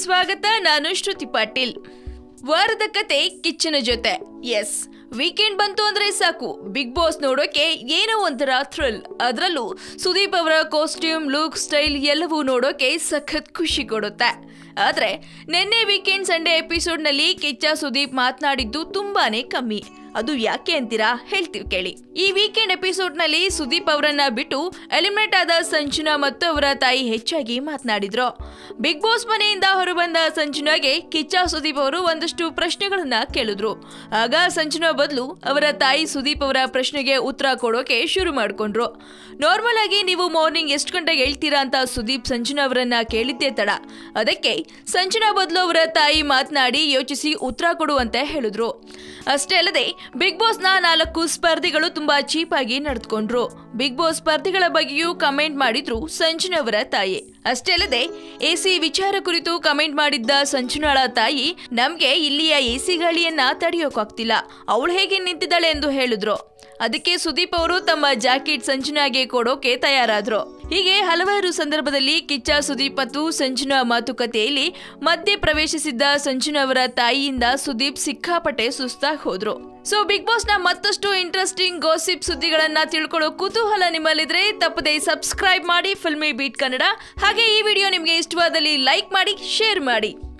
ಸ್ವಾಗತ ನಾನು ಶ್ರುತಿ ಪಾಟೀಲ್ ವಾರದ ಕತೆ ಕಿಚ್ಚನ ಜೊತೆ ಎಸ್ ವೀಕೆಂಡ್ ಬಂತು ಅಂದ್ರೆ ಸಾಕು ಬಿಗ್ ಬಾಸ್ ನೋಡೋಕೆ ಏನೋ ಒಂಥರ ಥ್ರಿಲ್ ಅದರಲ್ಲೂ ಸುದೀಪ್ ಅವರ ಕಾಸ್ಟ್ಯೂಮ್ ಲುಕ್ ಸ್ಟೈಲ್ ಎಲ್ಲವೂ ನೋಡೋಕೆ ಸಖತ್ ಖುಷಿ ಕೊಡುತ್ತೆ ಆದ್ರೆ ನಿನ್ನೆ ವೀಕೆಂಡ್ ಸಂಡೇ ಎಪಿಸೋಡ್ನಲ್ಲಿ ಕಿಚ್ಚ ಸುದೀಪ್ ಮಾತನಾಡಿದ್ದು ತುಂಬಾನೇ ಕಮ್ಮಿ ಅದು ಯಾಕೆ ಅಂತೀರಾ ಹೇಳ್ತೀವಿ ಕೇಳಿ ಈ ವೀಕೆಂಡ್ ಎಪಿಸೋಡ್ ನಲ್ಲಿ ಸುದೀಪ್ ಅವರನ್ನ ಬಿಟ್ಟು ಎಲಿಮಿನೇಟ್ ಆದ ಸಂಜನಾ ಮತ್ತು ಅವರ ತಾಯಿ ಹೆಚ್ಚಾಗಿ ಮಾತನಾಡಿದ್ರು ಬಿಗ್ ಬಾಸ್ ಮನೆಯಿಂದ ಹೊರಬಂದ ಸಂಜನಾಗೆ ಕಿಚ್ಚ ಸುದೀಪ್ ಅವರು ಒಂದಷ್ಟು ಪ್ರಶ್ನೆಗಳನ್ನ ಕೇಳಿದ್ರು ಆಗ ಸಂಜನಾ ಬದಲು ಅವರ ತಾಯಿ ಸುದೀಪ್ ಅವರ ಪ್ರಶ್ನೆಗೆ ಉತ್ತರ ಕೊಡೋಕೆ ಶುರು ಮಾಡ್ಕೊಂಡ್ರು ನಾರ್ಮಲ್ ಆಗಿ ನೀವು ಮಾರ್ನಿಂಗ್ ಎಷ್ಟು ಗಂಟೆಗೆ ಹೇಳ್ತೀರಾ ಅಂತ ಸುದೀಪ್ ಸಂಜನಾ ಅವರನ್ನ ಕೇಳಿದ್ದೇ ತಡ ಅದಕ್ಕೆ ಸಂಜನಾ ಬದಲು ಅವರ ತಾಯಿ ಮಾತನಾಡಿ ಯೋಚಿಸಿ ಉತ್ತರ ಕೊಡುವಂತೆ ಹೇಳಿದ್ರು ಅಷ್ಟೇ ಅಲ್ಲದೆ ಬಿಗ್ ಬಾಸ್ನ ನಾಲ್ಕು ಸ್ಪರ್ಧಿಗಳು ತುಂಬಾ ಚೀಪ್ ಆಗಿ ನಡೆದುಕೊಂಡ್ರು ಬಿಗ್ ಬಾಸ್ ಸ್ಪರ್ಧಿಗಳ ಬಗ್ಗೆಯೂ ಕಮೆಂಟ್ ಮಾಡಿದ್ರು ಸಂಜನಾ ಅವರ ತಾಯಿ ಅಷ್ಟೇ ಅಲ್ಲದೆ ಎಸಿ ವಿಚಾರ ಕುರಿತು ಕಮೆಂಟ್ ಮಾಡಿದ್ದ ಸಂಜನಾಳ ತಾಯಿ ನಮ್ಗೆ ಇಲ್ಲಿಯ ಎಸಿ ಗಾಳಿಯನ್ನ ತಡೆಯೋಕಾಗ್ತಿಲ್ಲ ಅವಳು ಹೇಗೆ ನಿಂತಿದ್ದಾಳೆ ಎಂದು ಹೇಳಿದ್ರು ಅದಕ್ಕೆ ಸುದೀಪ್ ಅವರು ತಮ್ಮ ಜಾಕೆಟ್ ಸಂಜನಾಗೆ ಕೊಡೋಕೆ ತಯಾರಾದ್ರು ಹೀಗೆ ಹಲವಾರು ಸಂದರ್ಭದಲ್ಲಿ ಕಿಚ್ಚ ಸುದೀಪ್ ಮತ್ತು ಸಂಜನಾ ಮಾತುಕತೆಯಲ್ಲಿ ಮಧ್ಯೆ ಪ್ರವೇಶಿಸಿದ್ದ ಸಂಜನಾ ಅವರ ತಾಯಿಯಿಂದ ಸುದೀಪ್ ಸಿಕ್ಕಾಪಟ್ಟೆ ಸುಸ್ತಾಗಿ ಹೋದ್ರು ಸೊ ಬಿಗ್ ಬಾಸ್ ನ ಮತ್ತಷ್ಟು ಇಂಟ್ರೆಸ್ಟಿಂಗ್ ಗೋಸಿಪ್ ಸುದ್ದಿಗಳನ್ನ ತಿಳ್ಕೊಳ್ಳೋ ಕುತೂಹಲ ನಿಮ್ಮಲ್ಲಿದ್ರೆ ತಪ್ಪದೆ ಸಬ್ಸ್ಕ್ರೈಬ್ ಮಾಡಿ ಫಿಲ್ಮಿ ಬೀಟ್ ಕನ್ನಡ ಹಾಗೆ ಈ ವಿಡಿಯೋ ನಿಮಗೆ ಇಷ್ಟವಾದಲ್ಲಿ ಲೈಕ್ ಮಾಡಿ ಶೇರ್ ಮಾಡಿ